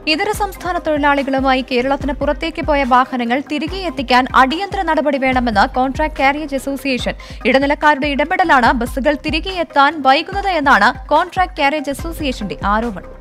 ഇതര സംസ്ഥാന തൊഴിലാളികളുമായി കേരളത്തിന് പുറത്തേക്ക് പോയ വാഹനങ്ങൾ തിരികെ എത്തിക്കാൻ അടിയന്തര നടപടി വേണമെന്ന് കോൺട്രാക്ട് കാരിയേജ് അസോസിയേഷൻ ഇടനിലക്കാരുടെ ഇടപെടലാണ് ബസ്സുകൾ തിരികെ എത്താൻ വൈകുന്നത് എന്നാണ് കോൺട്രാക്ട് കാരിയേജ് അസോസിയേഷന്റെ ആരോപണം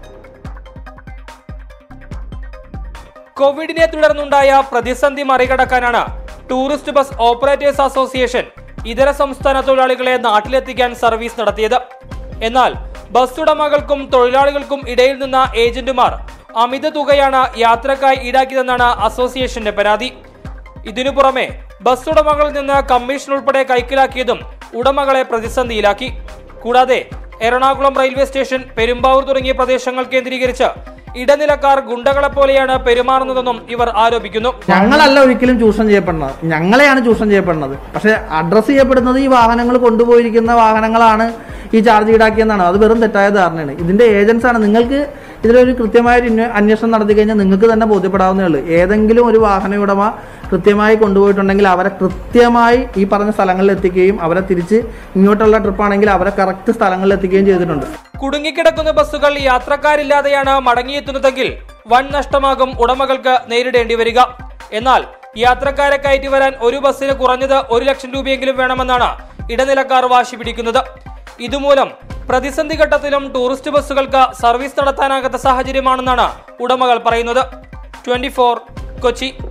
കോവിഡിനെ തുടർന്നുണ്ടായ പ്രതിസന്ധി മറികടക്കാനാണ് ടൂറിസ്റ്റ് ബസ് ഓപ്പറേറ്റേഴ്സ് അസോസിയേഷൻ ഇതര സംസ്ഥാന തൊഴിലാളികളെ നാട്ടിലെത്തിക്കാൻ സർവീസ് നടത്തിയത് എന്നാൽ ബസ് ഉടമകൾക്കും തൊഴിലാളികൾക്കും ഇടയിൽ നിന്ന ഏജന്റുമാർ അമിത തുകയാണ് യാത്രക്കായി ഈടാക്കിയതെന്നാണ് അസോസിയേഷന്റെ പരാതി ഇതിനു പുറമെ ബസ് ഉടമകളിൽ നിന്ന് കമ്മീഷൻ ഉൾപ്പെടെ കൈക്കലാക്കിയതും ഉടമകളെ പ്രതിസന്ധിയിലാക്കി കൂടാതെ എറണാകുളം റെയിൽവേ സ്റ്റേഷൻ പെരുമ്പാവൂർ തുടങ്ങിയ പ്രദേശങ്ങൾ കേന്ദ്രീകരിച്ച് ഇടനിലക്കാർ ഗുണ്ടകളെ പോലെയാണ് പെരുമാറുന്നതെന്നും ഇവർ ആരോപിക്കുന്നു ഞങ്ങളല്ല ഒരിക്കലും ചൂഷണം ചെയ്യപ്പെടുന്നത് ഞങ്ങളെയാണ് ചൂഷണം ചെയ്യപ്പെടുന്നത് പക്ഷെ അഡ്രസ്സ് ചെയ്യപ്പെടുന്നത് ഈ വാഹനങ്ങൾ കൊണ്ടുപോയിരിക്കുന്ന വാഹനങ്ങളാണ് ഈ ചാർജ് ഈടാക്കിയെന്നാണ് അത് വെറും തെറ്റായ ധാരണയാണ് ഇതിന്റെ ഏജൻസ് ആണ് നിങ്ങൾക്ക് ഇതിലൊരു കൃത്യമായ ഒരു ഇന്ന- അന്വേഷണം നടത്തി കഴിഞ്ഞാൽ നിങ്ങൾക്ക് തന്നെ ബോധ്യപ്പെടാവുന്നേ ഉള്ളൂ ഏതെങ്കിലും ഒരു വാഹന ഉടമ കൃത്യമായി കൊണ്ടുപോയിട്ടുണ്ടെങ്കിൽ അവരെ കൃത്യമായി ഈ പറഞ്ഞ സ്ഥലങ്ങളിൽ എത്തിക്കുകയും അവരെ തിരിച്ച് ഇങ്ങോട്ടുള്ള ട്രിപ്പാണെങ്കിൽ അവരെ കറക്റ്റ് സ്ഥലങ്ങളിൽ എത്തിക്കുകയും ചെയ്തിട്ടുണ്ട് കുടുങ്ങിക്കിടക്കുന്ന ബസ്സുകൾ യാത്രക്കാരില്ലാതെയാണ് മടങ്ങിയെത്തുന്നതെങ്കിൽ വൻ നഷ്ടമാകും ഉടമകൾക്ക് നേരിടേണ്ടി വരിക എന്നാൽ യാത്രക്കാരെ കയറ്റി വരാൻ ഒരു ബസ്സിന് കുറഞ്ഞത് ഒരു ലക്ഷം രൂപയെങ്കിലും വേണമെന്നാണ് ഇടനിലക്കാർ വാശി പിടിക്കുന്നത് ഇതുമൂലം പ്രതിസന്ധി ഘട്ടത്തിലും ടൂറിസ്റ്റ് ബസ്സുകൾക്ക് സർവീസ് നടത്താനാകാത്ത സാഹചര്യമാണെന്നാണ് ഉടമകൾ പറയുന്നത് ട്വന്റി കൊച്ചി